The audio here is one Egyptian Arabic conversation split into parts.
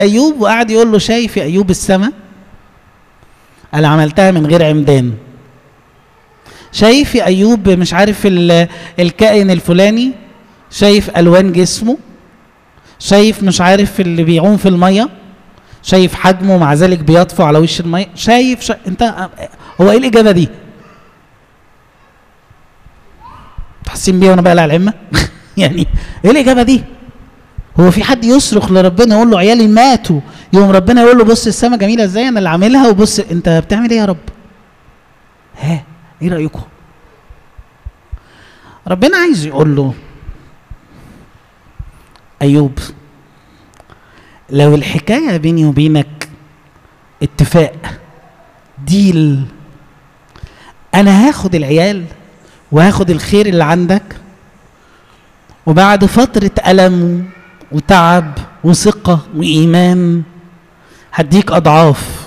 ايوب وقعد يقول له شايف يا ايوب السماء انا عملتها من غير عمدان شايف يا ايوب مش عارف ال- الكائن الفلاني شايف الوان جسمه شايف مش عارف اللي بيعوم في الميه شايف حجمه مع ذلك بيطفو على وش الميه شايف, شا... انت هو ايه الاجابه دي حاسين بيها وانا بقلع العمه يعني ايه الاجابه دي هو في حد يصرخ لربنا يقول له عيالي ماتوا يوم ربنا يقول له بص السما جميله ازاي انا اللي عاملها وبص انت بتعمل ايه يا رب ها ايه رايكم ربنا عايز يقول له ايوب لو الحكايه بيني وبينك اتفاق ديل انا هاخد العيال وهاخد الخير اللي عندك وبعد فتره الم وتعب وثقه وايمان هديك اضعاف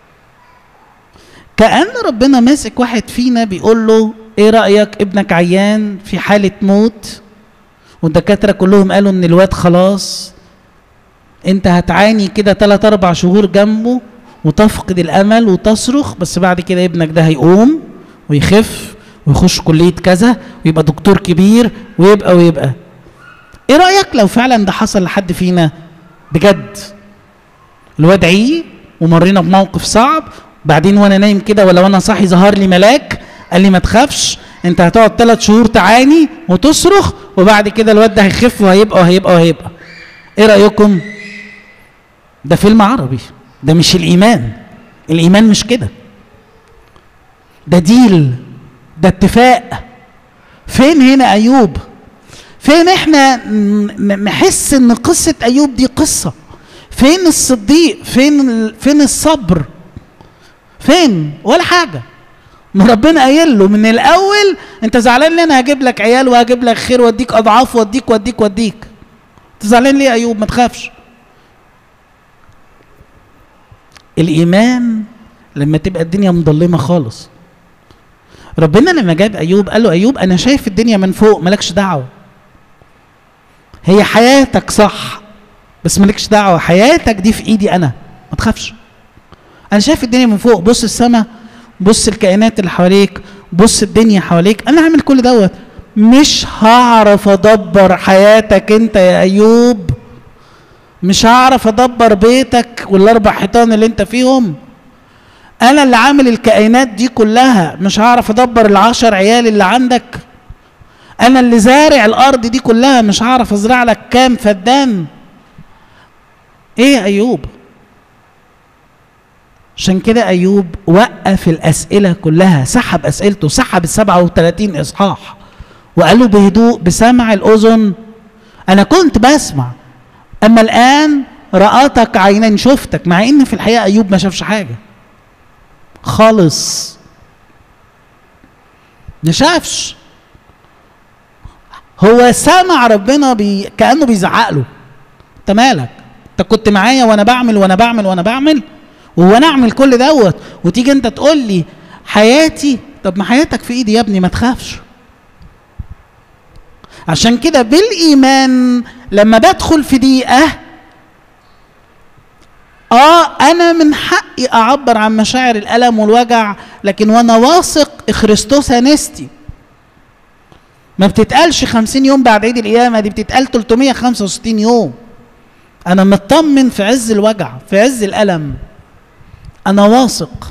كأن ربنا ماسك واحد فينا بيقول له ايه رأيك ابنك عيان في حالة موت والدكاترة كلهم قالوا ان الواد خلاص انت هتعاني كده تلات اربع شهور جنبه وتفقد الامل وتصرخ بس بعد كده ابنك ده هيقوم ويخف ويخش كلية كذا ويبقى دكتور كبير ويبقى ويبقى ايه رأيك لو فعلا ده حصل لحد فينا بجد الواد عي ومرينا بموقف صعب بعدين وانا نايم كده ولا وانا صاحي ظهر لي ملاك قال لي ما تخافش انت هتقعد ثلاث شهور تعاني وتصرخ وبعد كده الواد ده هيخف وهيبقى وهيبقى وهيبقى ايه رايكم ده فيلم عربي ده مش الايمان الايمان مش كده ده ديل ده اتفاق فين هنا ايوب فين احنا ن- نحس ان قصه ايوب دي قصه فين الصديق فين ال- فين الصبر فين ولا حاجه ما ربنا قايل له من الاول انت زعلان ليه انا هجيب لك عيال وهجيب لك خير واديك اضعاف واديك واديك واديك انت زعلان ليه يا ايوب ما تخافش الايمان لما تبقى الدنيا مظلمه خالص ربنا لما جاب ايوب قال له ايوب انا شايف الدنيا من فوق مالكش دعوه هي حياتك صح بس مالكش دعوه حياتك دي في ايدي انا ما تخافش انا شايف الدنيا من فوق بص السماء بص الكائنات اللي حواليك بص الدنيا حواليك انا هعمل كل دوت مش هعرف ادبر حياتك انت يا ايوب مش هعرف ادبر بيتك والاربع حيطان اللي انت فيهم انا اللي عامل الكائنات دي كلها مش هعرف ادبر العشر عيال اللي عندك انا اللي زارع الارض دي كلها مش هعرف ازرع لك كام فدان ايه يا ايوب عشان كده ايوب وقف الاسئله كلها سحب اسئلته سحب ال 37 اصحاح وقال له بهدوء بسمع الاذن انا كنت بسمع اما الان رأتك عينين شفتك مع ان في الحقيقه ايوب ما شافش حاجه خالص ما شافش هو سمع ربنا بي... كانه بيزعق له انت مالك انت كنت معايا وانا بعمل وانا بعمل وانا بعمل وانا اعمل كل دوت وتيجي انت تقول لي حياتي طب ما حياتك في ايدي يا ابني ما تخافش عشان كده بالايمان لما بدخل في دقيقه اه انا من حقي اعبر عن مشاعر الالم والوجع لكن وانا واثق خريستوس انستي ما بتتقالش خمسين يوم بعد عيد القيامة دي بتتقال 365 يوم أنا مطمن في عز الوجع في عز الألم أنا واثق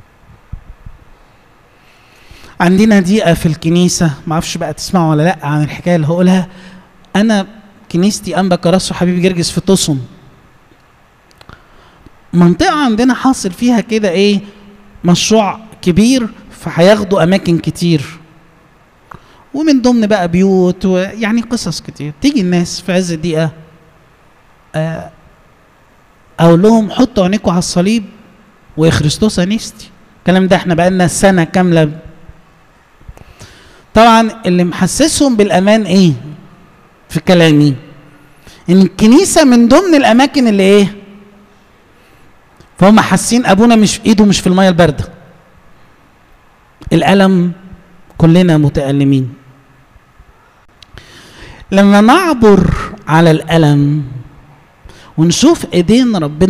عندنا دقيقة في الكنيسة ما اعرفش بقى تسمعوا ولا لا عن الحكاية اللي هقولها أنا كنيستي أنبا كراسو حبيبي جرجس في توسن منطقة عندنا حاصل فيها كده إيه مشروع كبير فهياخدوا أماكن كتير ومن ضمن بقى بيوت ويعني قصص كتير تيجي الناس في عز الدقيقة آه، أقول لهم حطوا عينيكم على الصليب وخريستوس أنيستي الكلام ده احنا بقالنا سنة كاملة طبعا اللي محسسهم بالأمان إيه في كلامي إن الكنيسة من ضمن الأماكن اللي إيه فهم حاسين أبونا مش في إيده مش في المية الباردة الألم كلنا متألمين لما نعبر على الألم ونشوف ايدين ربنا